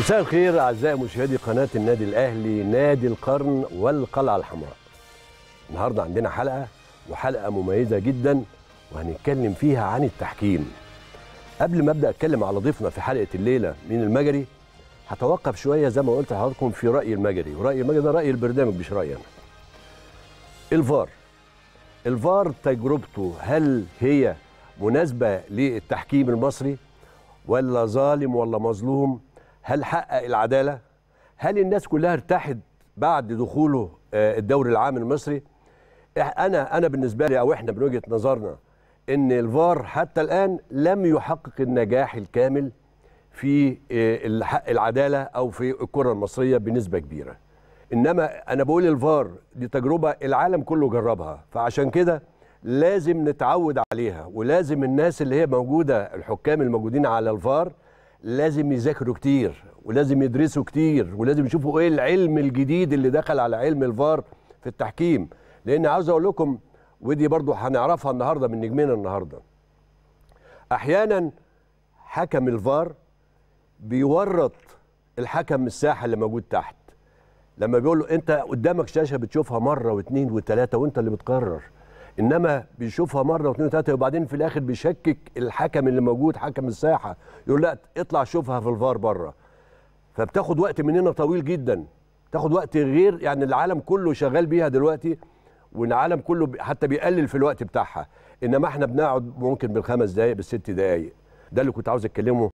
مساء الخير اعزائي مشاهدي قناه النادي الاهلي نادي القرن والقلعه الحمراء. النهارده عندنا حلقه وحلقه مميزه جدا وهنتكلم فيها عن التحكيم. قبل ما ابدا اتكلم على ضيفنا في حلقه الليله من المجري هتوقف شويه زي ما قلت لحضراتكم في راي المجري وراي المجري ده راي البرنامج مش رايي انا. الفار الفار تجربته هل هي مناسبه للتحكيم المصري ولا ظالم ولا مظلوم هل حقق العداله هل الناس كلها ارتاحت بعد دخوله آه، الدوري العام المصري إح- انا انا بالنسبه لي او احنا من وجهه نظرنا ان الفار حتى الان لم يحقق النجاح الكامل في آه، الح- العداله او في الكره المصريه بنسبه كبيره انما انا بقول الفار دي تجربه العالم كله جربها فعشان كده لازم نتعود عليها ولازم الناس اللي هي موجوده الحكام الموجودين على الفار لازم يذاكروا كتير ولازم يدرسوا كتير ولازم يشوفوا ايه العلم الجديد اللي دخل على علم الفار في التحكيم لان عاوز اقول لكم ودي برضو هنعرفها النهارده من نجمنا النهارده احيانا حكم الفار بيورط الحكم الساحه اللي موجود تحت لما بيقول له انت قدامك شاشه بتشوفها مره واثنين وثلاثه وانت اللي بتقرر انما بيشوفها مره واثنين وثلاثه وبعدين في الاخر بيشكك الحكم اللي موجود حكم الساحه يقول لا اطلع شوفها في الفار بره فبتاخد وقت مننا طويل جدا تاخد وقت غير يعني العالم كله شغال بيها دلوقتي والعالم كله بي- حتى بيقلل في الوقت بتاعها انما احنا بنقعد ممكن بالخمس دقائق بالست دقائق ده اللي كنت عاوز اتكلمه